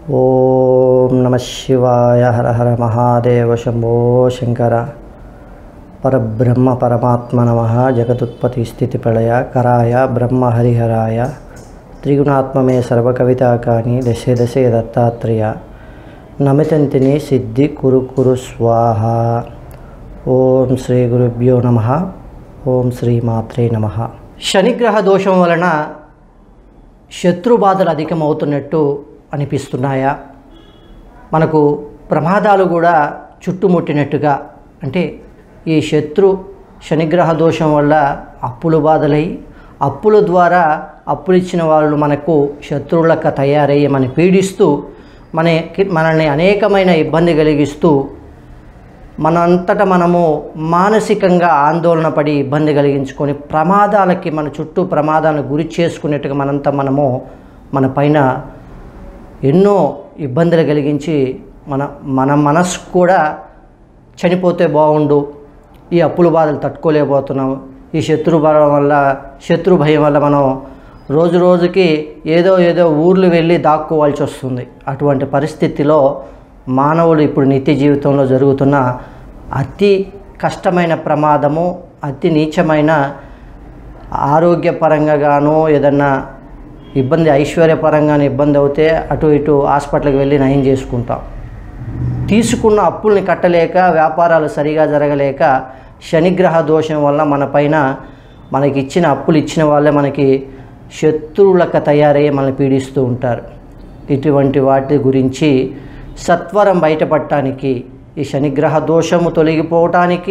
ఓం నమ శివాయ హర హర మహాదేవ శంభో శంకర పరబ్రహ్మ పరమాత్మ నమ జగదుత్పత్తి స్థితి ప్రళయ కరాయ బ్రహ్మ హరిహరాయ త్రిగుణాత్మమే సర్వకవితాకాని దశే దశే దత్తాత్రేయ నమితంతిని సిద్ధి కురు కురు స్వాహ ఓం శ్రీ గురుభ్యో నమ ఓం శ్రీ మాత్రే నమ శనిగ్రహ దోషం వలన శత్రు బాధలు అధికమవుతున్నట్టు అనిపిస్తున్నాయా మనకు ప్రమాదాలు కూడా చుట్టుముట్టినట్టుగా అంటే ఈ శత్రు శనిగ్రహ దోషం వల్ల అప్పులు బాధలై అప్పుల ద్వారా అప్పులు ఇచ్చిన వాళ్ళు మనకు శత్రువులకు తయారయ్యి మన పీడిస్తూ మన మనల్ని అనేకమైన ఇబ్బంది కలిగిస్తూ మనంతట మనము మానసికంగా ఆందోళన పడి ఇబ్బంది కలిగించుకొని ప్రమాదాలకి మన చుట్టూ ప్రమాదాలను గురి చేసుకునేట్టుగా మనంతా మనము మన పైన ఎన్నో ఇబ్బందులు కలిగించి మన మన మనసు కూడా చనిపోతే బాగుండు ఈ అప్పుల బాధలు తట్టుకోలేకపోతున్నాం ఈ శత్రు బలం వల్ల శత్రు భయం వల్ల మనం రోజు రోజుకి ఏదో ఏదో ఊర్లు వెళ్ళి దాక్కోవాల్సి వస్తుంది అటువంటి పరిస్థితిలో మానవులు ఇప్పుడు నిత్య జీవితంలో జరుగుతున్న అతి కష్టమైన ప్రమాదము అతి నీచమైన ఆరోగ్యపరంగా గాను ఏదన్నా ఇబ్బంది ఐశ్వర్యపరంగానే ఇబ్బంది అవుతే అటు ఇటు హాస్పిటల్కి వెళ్ళి నయం చేసుకుంటాం తీసుకున్న అప్పుల్ని కట్టలేక వ్యాపారాలు సరిగా జరగలేక శనిగ్రహ దోషం వల్ల మన పైన మనకి ఇచ్చిన అప్పులు ఇచ్చిన వాళ్ళే మనకి శత్రువులకు తయారయ్యి మనల్ని పీడిస్తూ ఉంటారు ఇటువంటి వాటి గురించి సత్వరం బయటపడటానికి ఈ శనిగ్రహ దోషము తొలగిపోవటానికి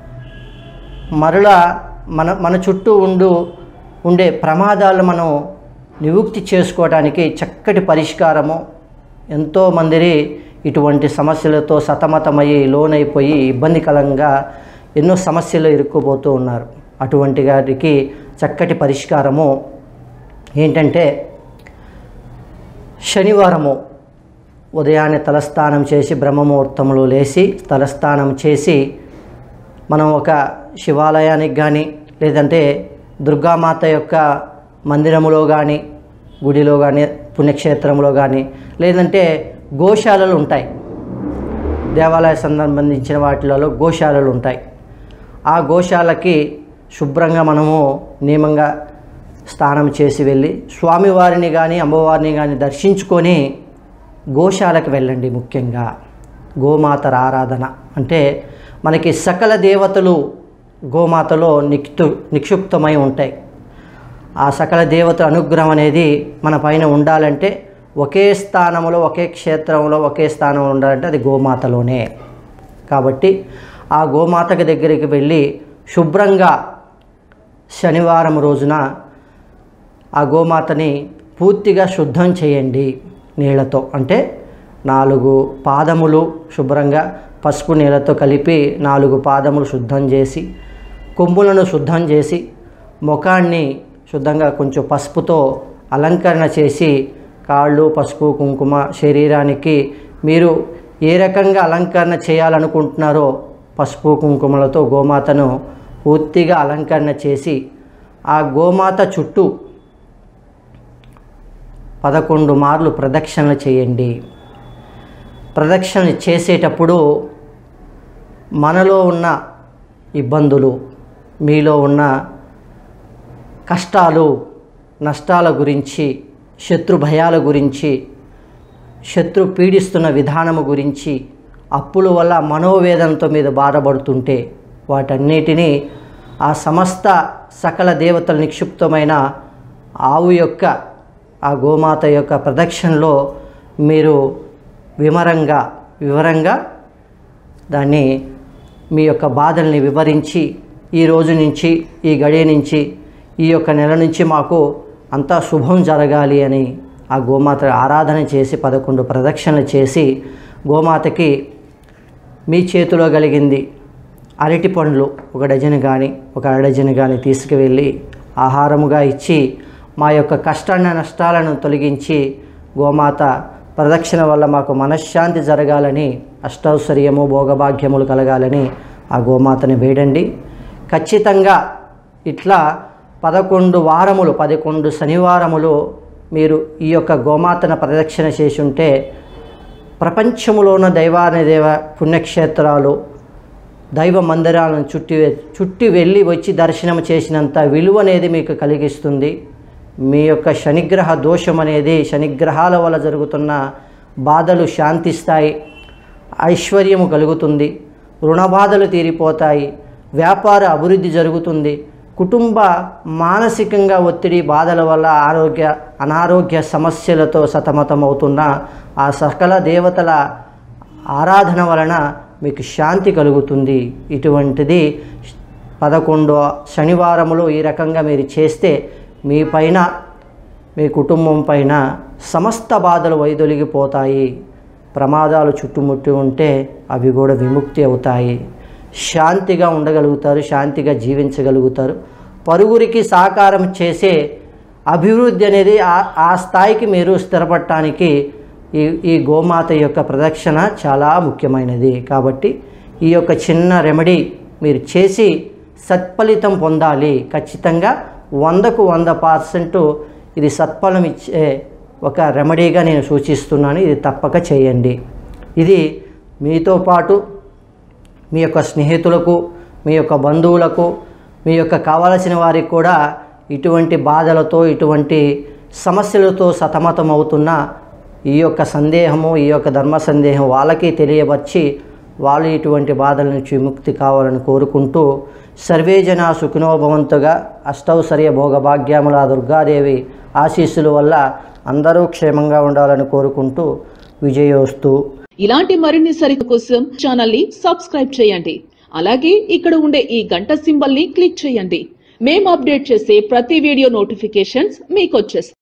మరలా మన మన చుట్టూ ఉండు ఉండే ప్రమాదాలు మనం నివృత్తి చేసుకోవడానికి చక్కటి పరిష్కారము ఎంతోమంది ఇటువంటి సమస్యలతో సతమతమయ్యి లోనైపోయి ఇబ్బందికరంగా ఎన్నో సమస్యలు ఇరుక్కుపోతూ ఉన్నారు అటువంటి వాటికి చక్కటి పరిష్కారము ఏంటంటే శనివారము ఉదయాన్నే తలస్నానం చేసి బ్రహ్మముహూర్తంలో లేచి తలస్నానం చేసి మనం ఒక శివాలయానికి కానీ లేదంటే దుర్గామాత యొక్క మందిరములో కానీ గుడిలో కానీ పుణ్యక్షేత్రంలో కానీ లేదంటే గోశాలలు ఉంటాయి దేవాలయ సంబంధించిన వాటిలలో గోశాలలు ఉంటాయి ఆ గోశాలకి శుభ్రంగా మనము నియమంగా స్నానం చేసి వెళ్ళి స్వామివారిని కానీ అమ్మవారిని కానీ దర్శించుకొని గోశాలకు వెళ్ళండి ముఖ్యంగా గోమాతర ఆరాధన అంటే మనకి సకల దేవతలు గోమాతలో నిక్తు నిక్షిప్తమై ఉంటాయి ఆ సకల దేవతల అనుగ్రహం అనేది మన పైన ఉండాలంటే ఒకే స్థానంలో ఒకే క్షేత్రంలో ఒకే స్థానంలో ఉండాలంటే అది గోమాతలోనే కాబట్టి ఆ గోమాతకి దగ్గరికి వెళ్ళి శుభ్రంగా శనివారం రోజున ఆ గోమాతని పూర్తిగా శుద్ధం చేయండి నీళ్ళతో అంటే నాలుగు పాదములు శుభ్రంగా పసుపు నీళ్ళతో కలిపి నాలుగు పాదములు శుద్ధం చేసి కొమ్ములను శుద్ధం చేసి ముఖాన్ని శుద్ధంగా కొంచెం పసుపుతో అలంకరణ చేసి కాళ్ళు పసుపు కుంకుమ శరీరానికి మీరు ఏ రకంగా అలంకరణ చేయాలనుకుంటున్నారో పసుపు కుంకుమలతో గోమాతను పూర్తిగా అలంకరణ చేసి ఆ గోమాత చుట్టూ పదకొండు మార్లు ప్రదక్షిణలు చేయండి ప్రదక్షిణ చేసేటప్పుడు మనలో ఉన్న ఇబ్బందులు మీలో ఉన్న కష్టాలు నష్టాల గురించి శత్రు భయాల గురించి శత్రు పీడిస్తున్న విధానము గురించి అప్పుల వల్ల మనోవేదనతో మీద బాధపడుతుంటే వాటన్నిటినీ ఆ సమస్త సకల దేవతల నిక్షిప్తమైన ఆవు యొక్క ఆ గోమాత యొక్క ప్రదక్షిణలో మీరు వివరంగా వివరంగా దాన్ని మీ యొక్క బాధల్ని వివరించి ఈ రోజు నుంచి ఈ గడియ నుంచి ఈ యొక్క నెల నుంచి మాకు అంతా శుభం జరగాలి అని ఆ గోమాత ఆరాధన చేసి పదకొండు ప్రదక్షిణలు చేసి గోమాతకి మీ చేతిలో కలిగింది అరటి పండ్లు ఒక డజన్ కానీ ఒక అర డజన్ కానీ తీసుకువెళ్ళి ఆహారముగా ఇచ్చి మా యొక్క కష్టాన్ని నష్టాలను తొలగించి గోమాత ప్రదక్షిణ వల్ల మాకు మనశ్శాంతి జరగాలని అష్టౌశ్వర్యము భోగభాగ్యములు కలగాలని ఆ గోమాతని వేడండి ఖచ్చితంగా ఇట్లా పదకొండు వారములు పదకొండు శనివారములు మీరు ఈ యొక్క గోమాతను ప్రదక్షిణ చేసి ఉంటే ప్రపంచంలో ఉన్న దైవాని దేవ పుణ్యక్షేత్రాలు దైవ మందిరాలను చుట్టి చుట్టి వెళ్ళి వచ్చి దర్శనం చేసినంత విలువ అనేది మీకు కలిగిస్తుంది మీ యొక్క శనిగ్రహ దోషం అనేది శనిగ్రహాల వల్ల జరుగుతున్న బాధలు శాంతిస్తాయి ఐశ్వర్యము కలుగుతుంది రుణ బాధలు తీరిపోతాయి వ్యాపార అభివృద్ధి జరుగుతుంది కుటుంబ మానసికంగా ఒత్తిడి బాధల వల్ల ఆరోగ్య అనారోగ్య సమస్యలతో సతమతమవుతున్న ఆ సకల దేవతల ఆరాధన వలన మీకు శాంతి కలుగుతుంది ఇటువంటిది పదకొండో శనివారములో ఈ రకంగా మీరు చేస్తే మీ పైన మీ కుటుంబం పైన సమస్త బాధలు వైదొలిగిపోతాయి ప్రమాదాలు చుట్టుముట్టి ఉంటే అవి కూడా విముక్తి అవుతాయి శాంతిగా ఉండగలుగుతారు శాంతిగా జీవించగలుగుతారు పరుగురికి సహకారం చేసే అభివృద్ధి అనేది ఆ ఆ స్థాయికి మీరు స్థిరపడటానికి ఈ ఈ గోమాత యొక్క ప్రదక్షిణ చాలా ముఖ్యమైనది కాబట్టి ఈ యొక్క చిన్న రెమెడీ మీరు చేసి సత్ఫలితం పొందాలి ఖచ్చితంగా వందకు వంద పర్సెంట్ ఇది సత్ఫలం ఇచ్చే ఒక రెమెడీగా నేను సూచిస్తున్నాను ఇది తప్పక చేయండి ఇది మీతో పాటు మీ యొక్క స్నేహితులకు మీ యొక్క బంధువులకు మీ యొక్క కావలసిన వారికి కూడా ఇటువంటి బాధలతో ఇటువంటి సమస్యలతో సతమతమవుతున్న ఈ యొక్క సందేహము ఈ యొక్క ధర్మ సందేహం వాళ్ళకి తెలియవచ్చి వాళ్ళు ఇటువంటి బాధల నుంచి విముక్తి కావాలని కోరుకుంటూ సర్వేజన సుఖినోభవంతుగా అష్టౌసర్య భోగభాగ్యముల దుర్గాదేవి ఆశీస్సుల వల్ల అందరూ క్షేమంగా ఉండాలని కోరుకుంటూ విజయోస్తు ఇలాంటి మరిన్ని సరిత కోసం ఛానల్ ని సబ్స్క్రైబ్ చేయండి అలాగే ఇక్కడ ఉండే ఈ గంట సింబల్ ని క్లిక్ చేయండి మేము అప్డేట్ చేసే ప్రతి వీడియో నోటిఫికేషన్స్ మీకు వచ్చేస్తాయి